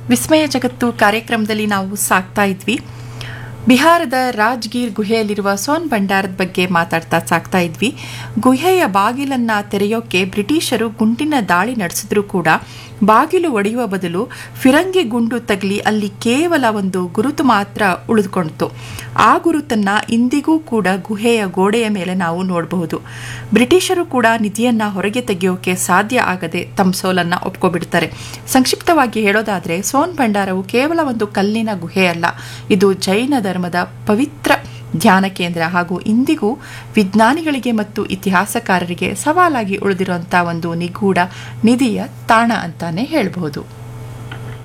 ವಿಸ್ಮಯ ಜಗತ್ತು ಕಾರ್ಯಕ್ರಮದಲ್ಲಿ ನಾವು ಸಾಕ್ತಾ ಇದ್ವಿ ಬಿಹಾರದ ರಾಜ್ಗೀರ್ ಗುಹೆಯಲ್ಲಿರುವ ಸೋನ್ ಭಂಡಾರದ ಬಗ್ಗೆ ಮಾತಾಡ್ತಾ ಸಾಕ್ತಾ ಇದ್ವಿ ಗುಹೆಯ ಬಾಗಿಲನ್ನ ತೆರೆಯೋಕೆ ಬ್ರಿಟಿಷರು ಗುಂಡಿನ ದಾಳಿ ನಡೆಸಿದ್ರು ಕೂಡ ಬಾಗಿಲು ಒಡೆಯುವ ಬದಲು ಫಿರಂಗಿ ಗುಂಡು ತಗಲಿ ಅಲ್ಲಿ ಕೇವಲ ಒಂದು ಗುರುತು ಮಾತ್ರ ಉಳಿದುಕೊಂಡಿತು ಆ ಗುರುತನ್ನ ಇಂದಿಗೂ ಕೂಡ ಗುಹೆಯ ಗೋಡೆಯ ಮೇಲೆ ನಾವು ನೋಡಬಹುದು ಬ್ರಿಟಿಷರು ಕೂಡ ನಿಧಿಯನ್ನ ಹೊರಗೆ ತೆಗೆಯೋಕೆ ಸಾಧ್ಯ ಆಗದೆ ತಮ್ಮ ಸೋಲನ್ನ ಒಪ್ಕೊಬಿಡ್ತಾರೆ ಸಂಕ್ಷಿಪ್ತವಾಗಿ ಹೇಳೋದಾದ್ರೆ ಸೋನ್ ಭಂಡಾರವು ಕೇವಲ ಒಂದು ಕಲ್ಲಿನ ಗುಹೆಯಲ್ಲ ಇದು ಜೈನ ಧರ್ಮದ ಪವಿತ್ರ ಧ್ಯಾನ ಕೇಂದ್ರ ಹಾಗೂ ಇಂದಿಗೂ ವಿಜ್ಞಾನಿಗಳಿಗೆ ಮತ್ತು ಇತಿಹಾಸಕಾರರಿಗೆ ಸವಾಲಾಗಿ ಉಳಿದಿರುವಂತಹ ಒಂದು ನಿಗೂಢ ನಿಧಿಯ ತಾಣ ಅಂತಾನೆ ಹೇಳಬಹುದು